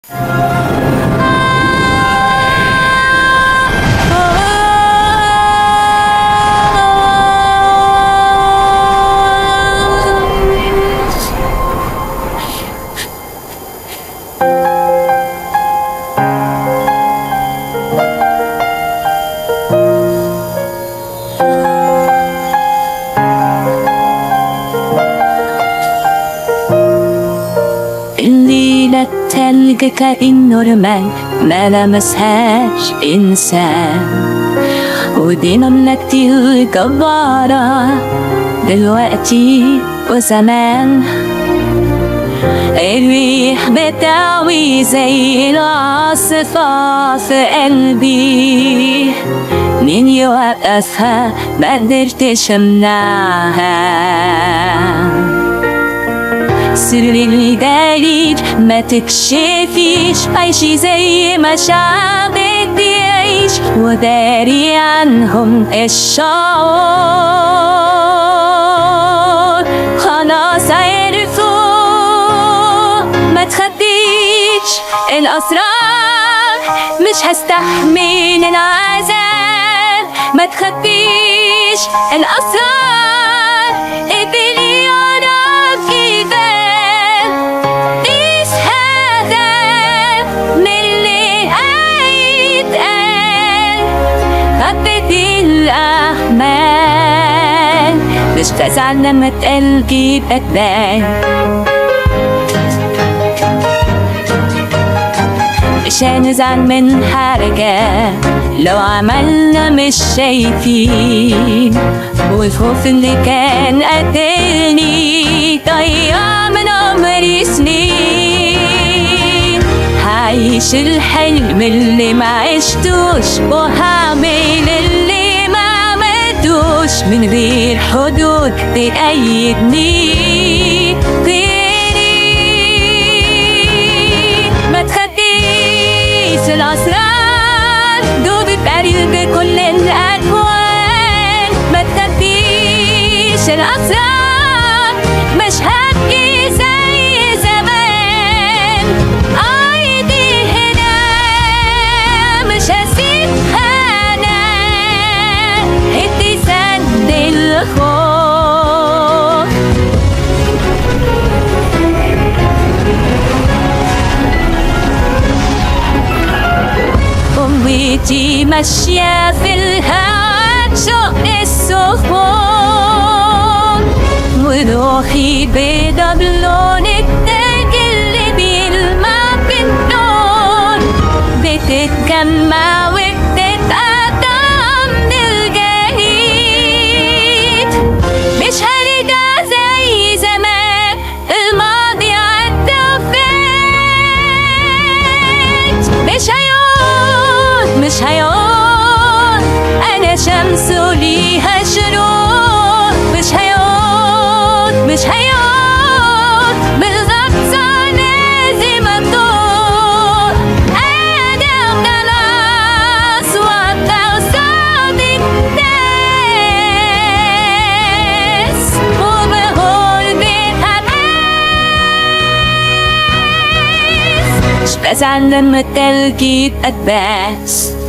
الليلة التلج كأنه رمال ما لمسهاش إنسان ودي مملكتي الجبارة دلوقتي وزمان الريح بتاوي زي العاصفة في قلبي مين يوقفها ما قدرتش امنعها سر الدليل ما تكشفيش عيشي زي ما شعبك بيعيش وداري عنهم الشعور خلاص عرفوا ما تخبيش الأسرار مش هستحمل العذاب ما تخبيش الأسرار قبلي يعرف كفاية قيس هذا من اللي هيتقال خبت الأحمال مش تزعل لما تقل جيبك بان مش هنزعل من حاجة لو عملنا مش شايفين والخوف اللي كان قتلني ضيع من عمري سنين هعيش الحلم اللي ما عشتوش وهعمل اللي ما عملتوش من غير حدود تقيدني غيري ما تخبيش الأسرار دوبي بقريب بكل الأكوان ما تخبيش الأسرار مش هبكي زي زمان أيدي هنا مش هسيبها أنا هدي سد الخوف قوتي ماشية في الهواء شق السخون وروحي بيضة بلون التلج اللي بيلمع بالنور بتتجمع وبتتقطع من الجليد مش هرجع زي زمان الماضي عدى وفات مش هيعود مش هيعود انا شمس وليها شروق مش هيعود مش هيعود بالظبط لازم ادور ادم خلاص وابدا قصاد الناس وبقول بحماس مش بزعل لما التلج يبقى اتباس